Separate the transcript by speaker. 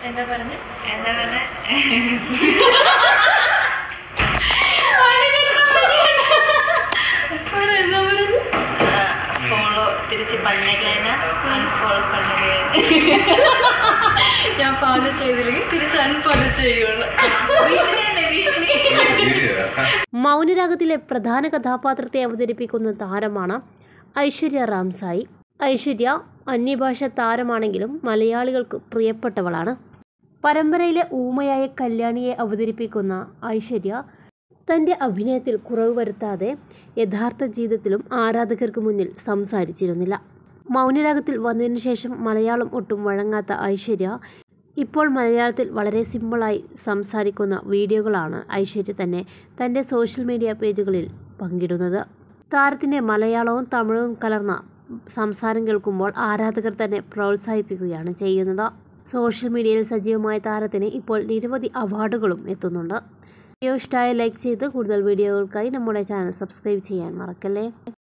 Speaker 1: എന്താ പറഞ്ഞു
Speaker 2: എന്താ പറഞ്ഞ
Speaker 1: എന്താ പറഞ്ഞു
Speaker 2: ഫോളോ തിരിച്ച് പണ്ണേക്കലൈന അൺഫോളോ പണ്ണേ
Speaker 1: ഞാൻ ഫോളോ ചെയ്തില്ലെങ്കിൽ തിരിച്ച് അൺഫോളോ ചെയ്യുള്ളൂ
Speaker 2: ഭീഷണിയല്ലേ ഭീഷണി
Speaker 3: മൗനരാഗത്തിലെ പ്രധാന കഥാപാത്രത്തെ അവതരിപ്പിക്കുന്ന താരമാണ് ഐശ്വര്യ റാംസായി ഐശ്വര്യ അന്യഭാഷ താരമാണെങ്കിലും മലയാളികൾക്ക് പ്രിയപ്പെട്ടവളാണ് പരമ്പരയിലെ ഊമയായ കല്യാണിയെ അവതരിപ്പിക്കുന്ന ഐശ്വര്യ തൻ്റെ അഭിനയത്തിൽ കുറവ് വരുത്താതെ യഥാർത്ഥ ജീവിതത്തിലും ആരാധകർക്ക് മുന്നിൽ സംസാരിച്ചിരുന്നില്ല മൗനരാഗത്തിൽ വന്നതിനു ശേഷം മലയാളം ഒട്ടും വഴങ്ങാത്ത ഐശ്വര്യ ഇപ്പോൾ മലയാളത്തിൽ വളരെ സിമ്പിളായി സംസാരിക്കുന്ന വീഡിയോകളാണ് ഐശ്വര്യ തന്നെ തൻ്റെ സോഷ്യൽ മീഡിയ പേജുകളിൽ പങ്കിടുന്നത് താരത്തിൻ്റെ മലയാളവും തമിഴും കലർന്ന സംസാരം കേൾക്കുമ്പോൾ ആരാധകർ തന്നെ പ്രോത്സാഹിപ്പിക്കുകയാണ് ചെയ്യുന്നത് സോഷ്യൽ മീഡിയയിൽ സജീവമായ താരത്തിന് ഇപ്പോൾ നിരവധി അവാർഡുകളും എത്തുന്നുണ്ട് വീഡിയോ ഇഷ്ടമായ ലൈക്ക് ചെയ്ത് കൂടുതൽ വീഡിയോകൾക്കായി നമ്മുടെ ചാനൽ സബ്സ്ക്രൈബ് ചെയ്യാൻ മറക്കല്ലേ